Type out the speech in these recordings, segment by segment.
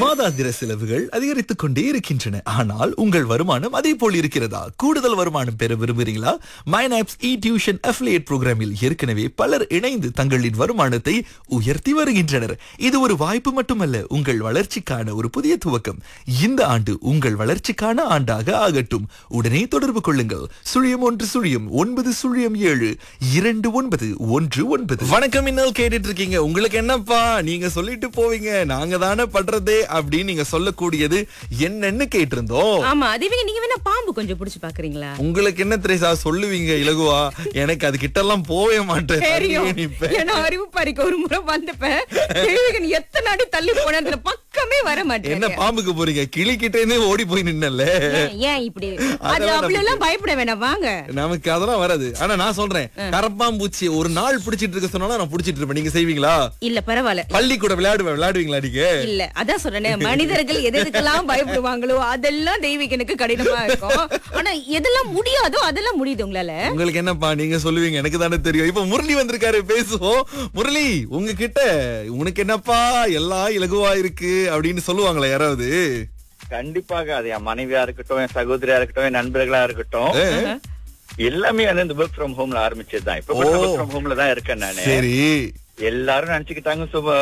மாதாந்திர செலவுகள் அதிகரித்துக் கொண்டே இருக்கின்றன ஆனால் உங்கள் வருமானம் அதே போல் இருக்கிறதா கூடுதல் வருமானம் பெற விரும்புகிறீங்களா மைனாப்ஸ் இ டியூஷன் அஃபிலியேட் புரோகிராமில் ஏற்கனவே பலர் இணைந்து தங்களின் வருமானத்தை உயர்த்தி வருகின்றனர் இது ஒரு வாய்ப்பு மட்டுமல்ல உங்கள் வளர்ச்சிக்கான ஒரு புதிய துவக்கம் இந்த ஆண்டு உங்கள் வளர்ச்சிக்கான ஆண்டாக ஆகட்டும் உடனே தொடர்பு கொள்ளுங்கள் சுழியம் ஒன்று சுழியம் ஒன்பது சுழியம் ஏழு இரண்டு ஒன்பது ஒன்று ஒன்பது வணக்கம் இன்னல் கேட்டுட்டு இருக்கீங்க உங்களுக்கு என்னப்பா நீங்க சொல்லிட்டு போவீங்க நாங்க தானே பண்றதே அப்படின்னு நீங்க சொல்லக்கூடியது என்னன்னு கேட்டிருந்தோம் ஆமா அதுவே நீங்க வேணா பாம்பு கொஞ்சம் புடிச்சு பாக்குறீங்களா உங்களுக்கு என்ன திரேசா சொல்லுவீங்க இலகுவா எனக்கு அது கிட்ட எல்லாம் போவே மாட்டேன் தெரியும் தள்ளியே நிப்பேன். ஏன்னா அறிவு பாரிக்க ஒரு முறை வந்தப்ப தேவிகன் எத்தனை அடி தள்ளி போனதுல பக்கமே வர என்ன மாட்டேன் பாம்புக்கு போறீங்க கிளி கிட்ட இருந்தே ஓடி போய் நின்னல ஏன், ஏன் இப்படி அது அதெல்லாம் அப்படி எல்லாம் பயப்பட வேணாம் வாங்க நமக்கு அதெல்லாம் வராது ஆனா நான் சொல்றேன் கரப்பாம்பூச்சி ஒரு நாள் பிடிச்சிட்டு இருக்க சொன்னாலும் நான் பிடிச்சிட்டு இருப்பேன் நீங்க செய்வீங்களா இல்ல பரவாயில்ல பள்ளி கூட விளையாடுவேன் விளையாடுவீங்களா நீங்க இல்ல அதான் சொல்றேனே மனிதர்கள் எது எதுக்கெல்லாம் பயப்படுவாங்களோ அதெல்லாம் தெய்வீகனுக்கு கடினமா இருக்கும் ஆனா எதெல்லாம் முடியாதோ அதெல்லாம் முடியுது உங்களால உங்களுக்கு என்னப்பா நீங்க சொல்லுவீங்க எனக்கு தானே தெரியும் இப்ப முரளி வந்திருக்காரு பேசுவோம் முரளி உங்ககிட்ட உனக்கு என்னப்பா எல்லாம் இலகுவா இருக்கு அப்படின்னு சொல்லுவாங்களா யாராவது கண்டிப்பாக அது என் மனைவியா இருக்கட்டும் என் சகோதரியா இருக்கட்டும் என் நண்பர்களா இருக்கட்டும் எல்லாமே வந்து இந்த ஒர்க் ஃப்ரம் ஹோம்ல ஆரம்பிச்சதுதான் இப்ப ஓ. ஒர்க் ஃப்ரம் ஹோம்ல தான் இருக்கேன் நானு சரி எல்லாரும் நினைச்சுக்கிட்டாங்க சுப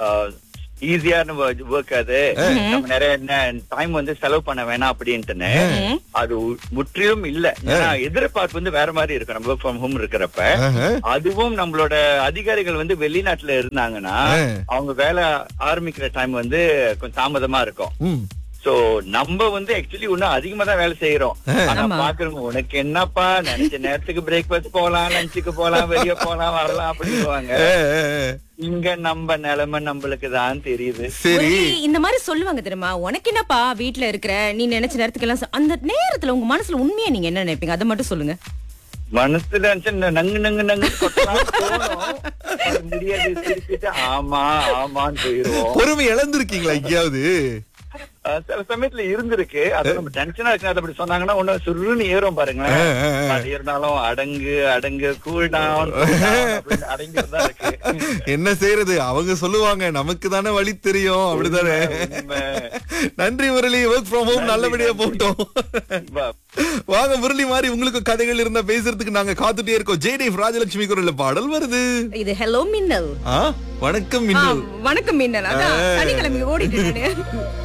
ஈஸியான ஒர்க் அது நம்ம நிறைய டைம் வந்து செலவு பண்ண வேணாம் அப்படின்ட்டுன்னு அது உ- முற்றிலும் இல்ல ஏன்னா எதிர்பார்ப்பு வந்து வேற மாதிரி இருக்கும் நம்ம ஒர்க் ஃப்ரம் ஹோம் இருக்கிறப்ப ஆஹா. அதுவும் நம்மளோட அதிகாரிகள் வந்து வெளிநாட்டுல இருந்தாங்கன்னா ஆ. அவங்க வேலை ஆரம்பிக்கிற டைம் வந்து கொஞ்சம் தாமதமா இருக்கும் ம். சோ நம்ம வந்து ஆக்சுவலி இன்னும் அதிகமா தான் வேலை செய்யறோம் ஆனா ஆமா. பாக்குறவங்க உனக்கு என்னப்பா நினைச்ச நேரத்துக்கு பிரேக்ஃபாஸ்ட் போலாம் லஞ்சுக்கு போலாம் வெளிய போலாம் வரலாம் அப்படிங்குவாங்க ஏ, ஏ, ஏ. இங்க நம்ம நிலைமை நம்மளுக்கு தான் தெரியுது சரி முரளி, இந்த மாதிரி சொல்லுவாங்க தெரியுமா உனக்கு என்னப்பா வீட்ல இருக்கிற நீ நினைச்ச நேரத்துக்கு எல்லாம் சொ- அந்த நேரத்துல உங்க மனசுல உண்மையா நீங்க என்ன நினைப்பீங்க அதை மட்டும் சொல்லுங்க மனசுல நினைச்சு நங்கு நங்கு நங்கு கொட்டலாம் தோணும். அது முடியாது திருப்பிட்டு ஆமா ஆமான்னு போயிருவோம் பொறுமை இழந்திருக்கீங்களா எங்கேயாவது அஹ் சில சமயத்துல இருந்திருக்கு அது நம்ம டென்ஷனா இருக்கு அது அப்படி சொன்னாங்கன்னா ஒண்ணு சுருன்னு ஏறும் பாருங்களேன் ஆ, ஆ, ஆ. அது இருந்தாலும் அடங்கு அடங்கு கூல் டவுன் அடங்கிதான் இருக்கு என்ன செய்யறது அவங்க சொல்லுவாங்க நமக்கு தானே வழி தெரியும் அப்படிதானே உண்மை. நன்றி முரளி ஒர்க் ஃப்ரம் ஹோம் நல்லபடியா போட்டோம் வா. வாங்க முரளி மாதிரி உங்களுக்கு கதைகள் இருந்தா பேசுறதுக்கு நாங்க காத்துட்டே இருக்கோம் ஜெயதேவ் ராஜலட்சுமி குரல்ல பாடல் வருது இது ஹலோ மின்னல் ஆ வணக்கம் ஆ, மின்னல் வணக்கம் மின்னல் அதான் சனிக்கிழமை ஓடிட்டு நானு